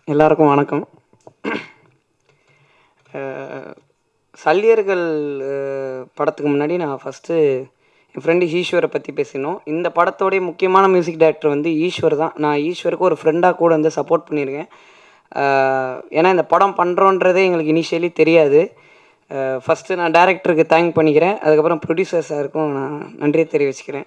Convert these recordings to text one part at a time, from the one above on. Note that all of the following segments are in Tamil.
எல்லாருக்கும் வணக்கம் அஹ், சல்லியர்கள் அஹ், படத்துக்கு முன்னாடி நான் ஃபஸ்ட்டு என் ஃப்ரெண்டு ஈஸ்வரை பற்றி பேசினோம் இந்த படத்தோடைய முக்கியமான மியூசிக் டைரக்டர் வந்து ஈஸ்வர் தான் நான் ஈஸ்வருக்கு ஒரு ஃப்ரெண்டாக கூட வந்து சப்போர்ட் பண்ணியிருக்கேன் அஹ், ஏன்னா இந்த படம் பண்ணுறோன்றதே எங்களுக்கு இனிஷியலி தெரியாது ஃபஸ்ட்டு நான் டேரக்டருக்கு தேங்க் பண்ணிக்கிறேன் அதுக்கப்புறம் ப்ரொடியூசர் சாருக்கும் நான் நன்றியை தெரிவிச்சுக்கிறேன்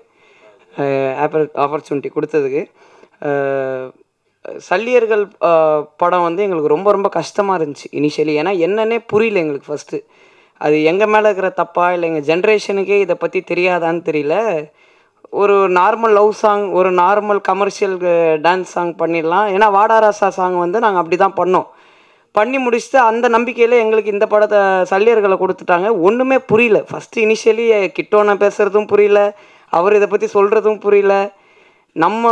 ஆப்பர் ஆப்பர்ச்சுனிட்டி கொடுத்ததுக்கு அஹ், சல்லியர்கள் அஹ், படம் வந்து எங்களுக்கு ரொம்ப ரொம்ப கஷ்டமாக இருந்துச்சு இனிஷியலி ஏன்னா என்னன்னே புரியல எங்களுக்கு ஃபஸ்ட்டு அது எங்கள் மேலே இருக்கிற தப்பா இல்லை எங்கள் ஜென்ரேஷனுக்கே இதை பற்றி தெரியாதான்னு தெரியல ஒரு நார்மல் லவ் சாங் ஒரு நார்மல் கமர்ஷியல் டான்ஸ் சாங் பண்ணிடலாம் ஏன்னா வாடாராசா சாங் வந்து நாங்கள் அப்படி தான் பண்ணோம் பண்ணி முடிச்சுட்டு அந்த நம்பிக்கையில் எங்களுக்கு இந்த படத்தை சல்லியர்களை கொடுத்துட்டாங்க ஒன்றுமே புரியல ஃபஸ்ட்டு இனிஷியலி கிட்டோன பேசுகிறதும் புரியல அவர் இதை பற்றி சொல்கிறதும் புரியல நம்ம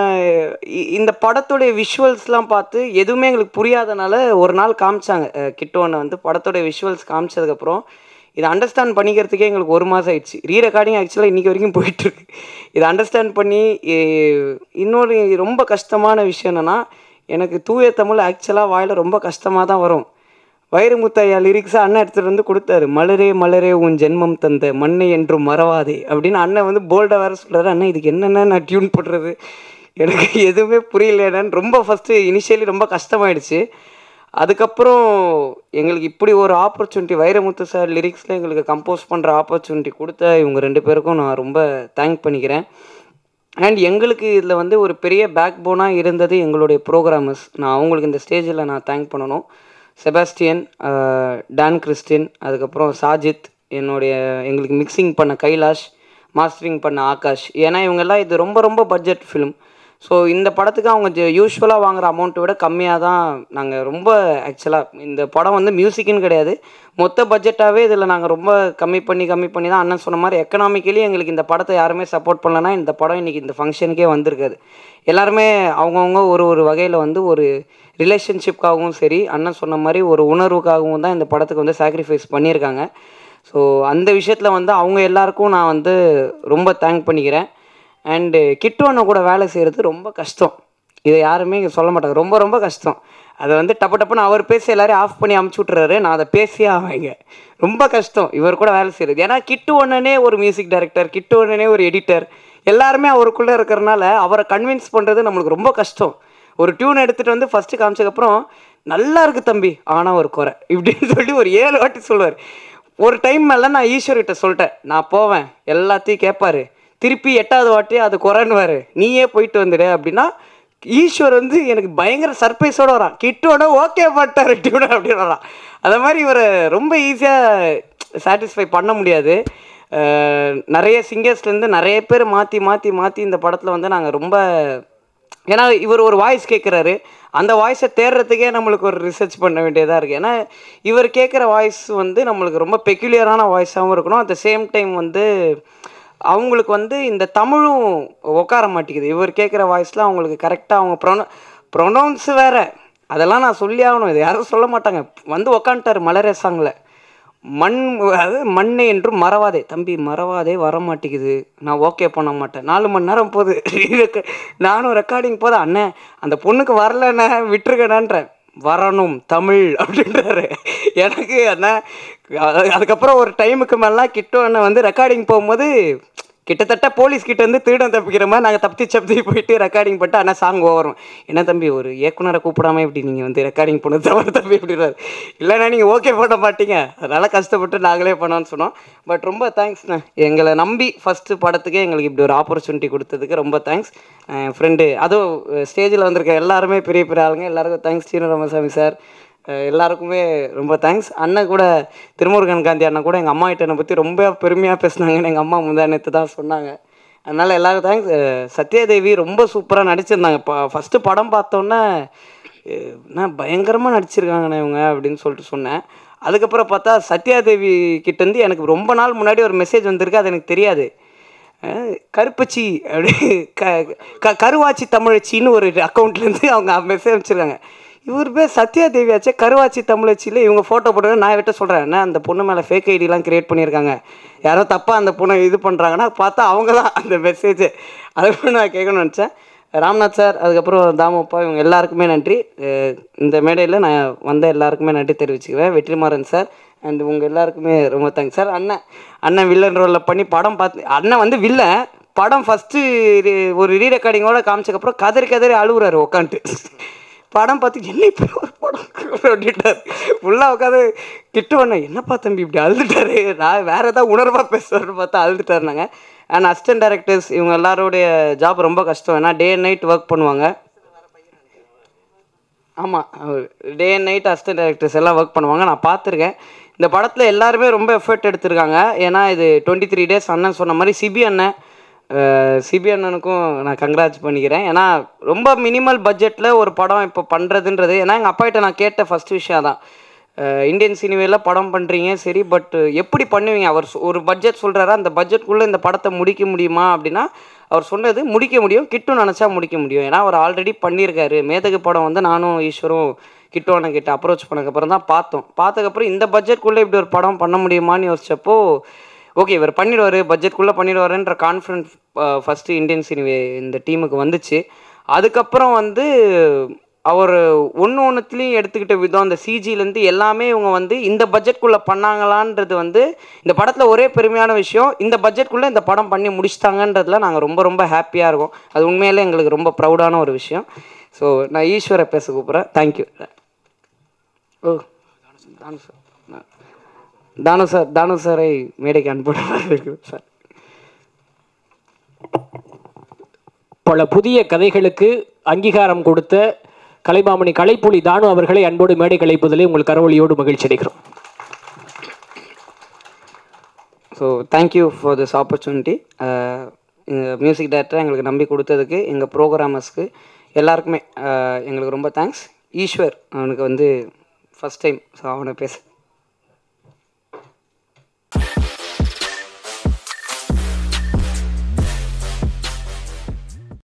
இ- இந்த படத்துடைய விஷுவல்ஸ்லாம் பார்த்து எதுவுமே எங்களுக்கு புரியாதனால ஒரு நாள் காமிச்சாங்க அஹ், கிட்டோனை வந்து படத்துடைய விஷுவல்ஸ் காமிச்சதுக்கப்புறம் இதை அண்டர்ஸ்டாண்ட் பண்ணிக்கிறதுக்கே எங்களுக்கு ஒரு மாதம் ஆயிடுச்சு ரீ ரெக்கார்டிங் ஆக்சுவலாக இன்றைக்கி வரைக்கும் போயிட்டுருக்கு இதை அண்டர்ஸ்டாண்ட் பண்ணி இ- இன்னொரு ரொம்ப கஷ்டமான விஷயம் என்னென்னா எனக்கு தூய தமிழ் ஆக்சுவலாக வாயில் ரொம்ப கஷ்டமாக தான் வரும் வைரமுத்தையா லிரிக்ஸை அண்ணன் எடுத்துகிட்டு வந்து கொடுத்தாரு மலரே மலரே உன் ஜென்மம் தந்த மண்ணை என்றும் மறவாதே அப்படின்னு அண்ணன் வந்து போல்டாக வேறு சொல்கிறாரு அண்ணன் இதுக்கு என்னென்ன நான் டியூன் பண்ணுறது எனக்கு எதுவுமே புரியல என்னன்னு ரொம்ப ஃபஸ்ட்டு இனிஷியலி ரொம்ப கஷ்டமாயிடுச்சு அதுக்கப்புறம் எங்களுக்கு இப்படி ஒரு ஆப்பர்ச்சுனிட்டி வைரமுத்து சார் லிரிக்ஸில் எங்களுக்கு கம்போஸ் பண்ணுற ஆப்பர்ச்சுனிட்டி கொடுத்த இவங்க ரெண்டு பேருக்கும் நான் ரொம்ப தேங்க் பண்ணிக்கிறேன் அண்ட் எங்களுக்கு இதில் வந்து ஒரு பெரிய பேக் போனாக இருந்தது எங்களுடைய ப்ரோக்ராமர்ஸ் நான் அவங்களுக்கு இந்த ஸ்டேஜில் நான் தேங்க் பண்ணணும் செபாஸ்டியன் ஆஹ், டான் கிறிஸ்டின் அதுக்கப்புறம் சாஜித் என்னுடைய எங்களுக்கு மிக்சிங் பண்ண கைலாஷ் மாஸ்டரிங் பண்ண ஆகாஷ் ஏன்னா இவங்கெல்லாம் இது ரொம்ப ரொம்ப பட்ஜெட் ஃபிலிம் ஸோ இந்த படத்துக்கு அவங்க யூஸ்வலாக வாங்குற அமௌண்ட்டை விட கம்மியாக தான் நாங்கள் ரொம்ப ஆக்சுவலாக இந்த படம் வந்து மியூசிக்குன்னு கிடையாது மொத்த பட்ஜெட்டாகவே இதில் நாங்கள் ரொம்ப கம்மி பண்ணி கம்மி பண்ணி தான் அண்ணன் சொன்ன மாதிரி எக்கனாமிக்கலி எங்களுக்கு இந்த படத்தை யாருமே சப்போர்ட் பண்ணலன்னா இந்த படம் இன்றைக்கி இந்த ஃபங்க்ஷனுக்கே வந்திருக்காது எல்லாருமே அவங்கவுங்க ஒரு ஒரு வகையில் வந்து ஒரு ரிலேஷன்ஷிப்காகவும் சரி அண்ணன் சொன்ன மாதிரி ஒரு உணர்வுக்காகவும் தான் இந்த படத்துக்கு வந்து சாக்ரிஃபைஸ் பண்ணியிருக்காங்க ஸோ அந்த விஷயத்தில் வந்து அவங்க எல்லாருக்கும் நான் வந்து ரொம்ப தேங்க் பண்ணிக்கிறேன் அண்டு கிட்டுவனை கூட வேலை செய்கிறது ரொம்ப கஷ்டம் இதை யாருமே இங்கே சொல்ல மாட்டாங்க ரொம்ப ரொம்ப கஷ்டம் அதை வந்து டப்பு டப்புன்னு அவர் பேசி எல்லாரையும் ஆஃப் பண்ணி அமுச்சு விட்றாரு நான் அதை பேசியே ஆவாங்க ரொம்ப கஷ்டம் இவர் கூட வேலை செய்கிறது ஏன்னா கிட்டு ஒன்னனே ஒரு மியூசிக் டைரக்டர் கிட்டு ஒன்னனே ஒரு எடிட்டர் எல்லாருமே அவருக்குள்ளே இருக்கிறனால அவரை கன்வின்ஸ் பண்ணுறது நம்மளுக்கு ரொம்ப கஷ்டம் ஒரு டியூன் எடுத்துகிட்டு வந்து ஃபஸ்ட்டு காமிச்சதுக்கப்புறம் நல்லா இருக்கு தம்பி ஆனால் ஒரு குறை இப்படின்னு சொல்லி ஒரு ஏழு வாட்டி சொல்லுவார் ஒரு டைம் மேலே நான் ஈஸ்வர்கிட்ட சொல்லிட்டேன் நான் போவேன் எல்லாத்தையும் கேட்பாரு திருப்பி எட்டாவது வாட்டி அது குறைன்னுவாரு நீயே போயிட்டு வந்துடு அப்படின்னா ஈஸ்வர் வந்து எனக்கு பயங்கர சர்ப்ரைஸோட வரான் கிட்டோட ஓகே பண்ணிட்டாரு டியூன அப்படின்னு வரான் அது மாதிரி இவரை ரொம்ப ஈஸியாக சாட்டிஸ்ஃபை பண்ண முடியாது அஹ் நிறைய சிங்கர்ஸ்லேருந்து நிறைய பேர் மாற்றி மாற்றி மாற்றி இந்த படத்தில் வந்து நாங்கள் ரொம்ப ஏன்னா இவர் ஒரு வாய்ஸ் கேட்குறாரு அந்த வாய்ஸை தேடுறதுக்கே நம்மளுக்கு ஒரு ரிசர்ச் பண்ண வேண்டியதாக இருக்குது ஏன்னா இவர் கேட்குற வாய்ஸ் வந்து நம்மளுக்கு ரொம்ப பெக்யூலியரான வாய்ஸாகவும் இருக்கணும் அட் த சேம் டைம் வந்து அவங்களுக்கு வந்து இந்த தமிழும் உட்கார மாட்டேங்குது இவர் கேட்குற வாய்ஸில் அவங்களுக்கு கரெக்டாக அவங்க ப்ரொன ப்ரொனவுன்ஸ் வேறு அதெல்லாம் நான் சொல்லி ஆகணும் இது யாரும் சொல்ல மாட்டாங்க வந்து உக்காந்துட்டார் மலரே சாங்கில் மண் அது மண்ணை என்றும் மறவாதே தம்பி மறவாதே வர மாட்டேங்குது நான் ஓகே பண்ண மாட்டேன் நாலு மணி நேரம் போகுது ரெக்க- நானும் ரெக்கார்டிங் போது அண்ணே அந்த பொண்ணுக்கு வரலண்ணே விட்டுருக்கணேன்றேன் வரணும் தமிழ் அப்படின்றாரு எனக்கு அண்ணா அது- அதுக்கப்புறம் ஒரு டைமுக்கு மேலாம் கிட்ட அண்ணன் வந்து ரெக்கார்டிங் போகும்போது கிட்டத்தட்ட போலீஸ் கிட்ட இருந்து திருடன் தப்பிக்கிற மாதிரி நாங்கள் தப்பி சப்பி போயிட்டு ரெக்கார்டிங் பண்ணிட்டு ஆனால் சாங் ஓவரும் என்ன தம்பி ஒரு இயக்குனரை கூப்பிடாம இப்படி நீங்கள் வந்து ரெக்கார்டிங் பண்ணது தவிர தம்பி அப்படின்றாரு இல்லைண்ணா நீங்கள் ஓகே பண்ண மாட்டீங்க அதனால் கஷ்டப்பட்டு நாங்களே பண்ணோன்னு சொன்னோம் பட் ரொம்ப தேங்க்ஸ்ண்ணே எங்களை நம்பி ஃபஸ்ட்டு படத்துக்கே எங்களுக்கு இப்படி ஒரு ஆப்பர்ச்சுனிட்டி கொடுத்ததுக்கு ரொம்ப தேங்க்ஸ் என் ஃப்ரெண்டு அதுவும் ஸ்டேஜில் வந்திருக்க எல்லாருமே பெரிய பெரிய ஆளுங்க எல்லாருக்கும் தேங்க்ஸ் சீனு ராமசாமி சார் அஹ் எல்லாருக்குமே ரொம்ப தேங்க்ஸ் அண்ணன் கூட திருமுருகன் காந்தி அண்ணன் கூட எங்கள் அம்மா கிட்ட என்னை பற்றி ரொம்ப பெருமையாக பேசுனாங்கன்னு எங்கள் அம்மா முந்தா நேற்று தான் சொன்னாங்க அதனால் எல்லாருக்கும் தேங்க்ஸ் சத்யாதேவி ரொம்ப சூப்பராக நடிச்சிருந்தாங்க இப்போ ஃபஸ்ட்டு படம் பார்த்தோன்னே அஹ் என்ன பயங்கரமாக நடிச்சிருக்காங்கண்ணே இவங்க அப்படின்னு சொல்லிட்டு சொன்னேன் அதுக்கப்புறம் பார்த்தா சத்யாதேவி கிட்டேருந்து எனக்கு ரொம்ப நாள் முன்னாடி ஒரு மெசேஜ் வந்திருக்கு அது எனக்கு தெரியாது அஹ் கருப்பச்சி அப்படி க க கருவாச்சி தமிழச்சின்னு ஒரு அக்கௌண்ட்லேருந்து அவங்க மெசேஜ் வச்சுருக்காங்க இவர் பேர் சத்யா தேவியாச்சே கருவாச்சி தமிழச்சியில் இவங்க ஃபோட்டோ போட்டு நான் விட்ட சொல்கிறேன் என்ன அந்த பொண்ணு மேலே ஃபேக் ஐடிலாம் கிரியேட் பண்ணியிருக்காங்க யாரோ தப்பாக அந்த பொண்ணை இது பண்ணுறாங்கன்னா பார்த்தா அவங்க தான் அந்த மெசேஜ் அது நான் கேட்கணும்னு நினச்சேன் ராம்நாத் சார் அதுக்கப்புறம் தாமப்பா இவங்க எல்லாருக்குமே நன்றி அஹ் இந்த மேடையில் நான் வந்த எல்லாருக்குமே நன்றி தெரிவிச்சுக்கிறேன் வெற்றிமாறன் சார் அண்ட் உங்கள் எல்லாருக்குமே ரொம்ப தேங்க்ஸ் சார் அண்ணன் அண்ணன் வில்லன் ரோலில் பண்ணி படம் பார்த்து அண்ணன் வந்து வில்லன் படம் ஃபஸ்ட்டு ஒரு ரீ ரெக்கார்டிங்கோட காமிச்சக்கப்புறம் கதறி கதறி அழுகுறாரு உட்காந்துட்டு படம் பார்த்து என்ன இப்படி ஒரு படம் அப்படின்ட்டார் ஃபுல்லாக உட்காந்து திட்டுவண்ண என்னப்பா தம்பி இப்படி அழுதுட்டாரு நான் வேறு ஏதாவது உணர்வாக பேசுவார்னு பார்த்தா அழுதுட்டாருனாங்க அண்ட் அசிஸ்டன்ட் டைரக்டர்ஸ் இவங்க எல்லாருடைய ஜாப் ரொம்ப கஷ்டம் ஏன்னா டே அண்ட் நைட் ஒர்க் பண்ணுவாங்க ஆமாம் day and night assistant directors எல்லாம் ஒர்க் பண்ணுவாங்க நான் பார்த்துருக்கேன் இந்த படத்தில் எல்லாருமே ரொம்ப எஃபர்ட் எடுத்திருக்காங்க ஏன்னா இது டுவெண்ட்டி த்ரீ டேஸ் அண்ணன் சொன்ன மாதிரி சிபி அண்ணன் சிபி அண்ணனுக்கும் நான் கங்க்ராட்ஸ் பண்ணிக்கிறேன் ஏன்னா ரொம்ப மினிமல் பட்ஜெட்டில் ஒரு படம் இப்போ பண்ணுறதுன்றது ஏன்னா எங்கள் அப்பாகிட்ட நான் கேட்ட ஃபஸ்ட் விஷயம் தான் இந்தியன் சினிமாவில் படம் பண்ணுறீங்க சரி பட் எப்படி பண்ணுவீங்க அவர் சொ- ஒரு பட்ஜெட் சொல்கிறாரா அந்த பட்ஜெட்குள்ளே இந்த படத்தை முடிக்க முடியுமா அப்படின்னா அவர் சொன்னது முடிக்க முடியும் கிட்டும் நினச்சா முடிக்க முடியும் ஏன்னா அவர் ஆல்ரெடி பண்ணியிருக்காரு மேதகு படம் வந்து நானும் ஈஸ்வரும் கிட்டோனை கிட்ட அப்ரோச் பண்ணக்கப்புறம் தான் பார்த்தோம் பார்த்ததுக்கப்புறம் இந்த பட்ஜெட்குள்ளே இப்படி ஒரு படம் பண்ண முடியுமான்னு யோசிச்சப்போ ஓகே இவர் பண்ணிடுவார் பட்ஜெட்குள்ளே பண்ணிடுவாருன்ற கான்ஃபிடன்ஸ் ஃபஸ்ட்டு இந்தியன் சினிவே இந்த டீமுக்கு வந்துச்சு அதுக்கப்புறம் வந்து அவர் ஒன்று ஒன்றுத்துலேயும் எடுத்துக்கிட்ட விதம் அந்த சிஜிலேருந்து எல்லாமே இவங்க வந்து இந்த பட்ஜெட்குள்ளே பண்ணாங்களான்றது வந்து இந்த படத்தில் ஒரே பெருமையான விஷயம் இந்த பட்ஜெட்குள்ளே இந்த படம் பண்ணி முடிச்சிட்டாங்கன்றதுல நாங்கள் ரொம்ப ரொம்ப ஹாப்பியாக இருக்கோம் அது உண்மையிலே எங்களுக்கு ரொம்ப ப்ரௌடான ஒரு விஷயம் ஸோ நான் ஈஸ்வரை பேச கூப்பிட்றேன் தேங்க்யூ ஓ தானு சார் நான் தானு சார் தானு சாரை மேடைக்கு அனுப்பிடுறாரு சார் பல புதிய கதைகளுக்கு அங்கீகாரம் கொடுத்த கலைமாமணி கலைப்புலி தானு அவர்களை அன்போடு மேடை கலைப்பதிலே உங்கள் கரவொலியோடு மகிழ்ச்சி அடைகிறோம் so thank you for this opportunity music director எங்களுக்கு நம்பி கொடுத்ததுக்கு எங்கள் ப்ரோக்ராமர்ஸ்க்கு எல்லாருக்குமே அஹ், எங்களுக்கு ரொம்ப தேங்க்ஸ் ஈஸ்வர் அவனுக்கு வந்து ஃபஸ்ட் டைம் ஸோ அவனை பேச